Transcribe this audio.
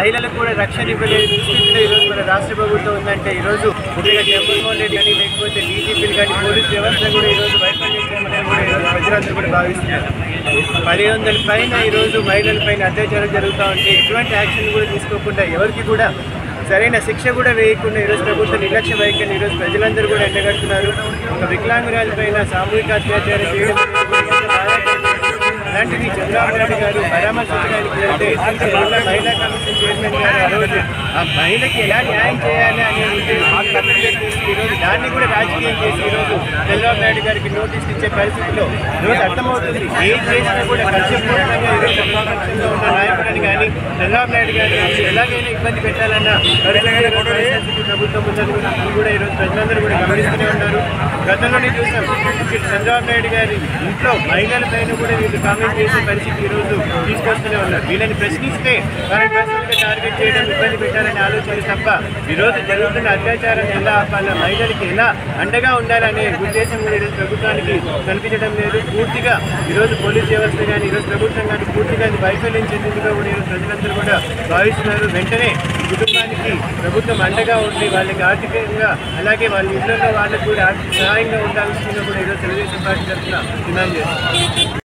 మహిళలకు కూడా రక్షణ ఇవ్వలేదు దుస్థితిలో ఈరోజు మన రాష్ట్ర ప్రభుత్వం ఉందంటే ఈరోజు ముఖ్యంగా జగన్మోహన్ రెడ్డి కానీ లేకపోతే డీజీపీలు కానీ పోలీస్ వ్యవస్థ కూడా ఈరోజు వైఫల్యం చెందడం కూడా ఈరోజు ప్రజలందరూ కూడా భావిస్తున్నారు పది వందల పైన ఈరోజు మహిళల పైన అత్యాచారం జరుగుతూ ఉంటే ఎటువంటి యాక్షన్ కూడా తీసుకోకుండా ఎవరికి కూడా సరైన శిక్ష కూడా వేయకుండా ఈరోజు ప్రభుత్వం నిర్లక్ష్య వైఖరిని ఈరోజు ప్రజలందరూ కూడా ఎండగడుతున్నారు ఒక వికలాంగురాల పైన సామూహిక అత్యాచారం చేయడం అనేది కూడా ఎంత బాధాకరం. అలాంటిది చంద్రబాబు నాయుడు గారు పరామర్శించడానికి వెళ్తే మహిళా మహిళా కమిషన్ చైర్మన్ గారు ఆ రోజు ఆ మహిళకి ఎలా న్యాయం చేయాలి అనే ఉద్దేశం ఈరోజు దాన్ని కూడా రాజకీయం చేసి ఈరోజు చంద్రబాబు నాయుడు గారికి నోటీస్ ఇచ్చే పరిస్థితిలో ఈరోజు అర్థమవుతుంది ఏం చేసినా కూడా కష్టపూర్ణంగా ఈరోజు ప్రతిపక్షంలో ఉన్న నాయకులని కానీ చంద్రబాబు నాయుడు గారు ఎలాగైనా ఇబ్బంది పెట్టాలన్న పరిస్థితి పరిస్థితి ప్రభుత్వం ఉందని కూడా ఇది కూడా ఈరోజు ప్రజలందరూ కూడా గమనిస్తూనే ఉన్నారు గతంలోనే చూసాం ఇక్కడ చంద్రబాబు నాయుడు గారి ఇంట్లో మహిళల పైన కూడా వీళ్ళు కామెంట్ చేసే పరిస్థితి ఈరోజు తీసుకొస్తూనే ఉన్నారు వీళ్ళని ప్రశ్నిస్తే వారిని పర్సనల్గా టార్గెట్ చేయడం ఇబ్బంది పెట్టాలని ఆలోచన తప్ప ఈరోజు జరుగుతున్న అత్యాచారం ఎలా ఆపాలి మహిళలకి ఎలా అండగా ఉండాలనే ఉద్దేశం కూడా ఈరోజు ప్రభుత్వానికి కనిపించడం లేదు పూర్తిగా ఈరోజు పోలీస్ వ్యవస్థ కానీ ఈరోజు ప్రభుత్వం కానీ పూర్తిగా ఇది వైఫల్యం చెందిందిగా కూడా ఈరోజు ప్రజలందరూ కూడా భావిస్తున్నారు వెంటనే ఈ కుటుంబానికి ప్రభుత్వం అండగా ఉండి వాళ్ళకి ఆర్థికంగా అలాగే వాళ్ళ ఇళ్లలో వాళ్ళకు కూడా ఆర్థిక సహాయంగా ఉండాల్సిందిగా కూడా ఈరోజు తెలుగుదేశం పార్టీ తరఫున డిమాండ్ చేస్తారు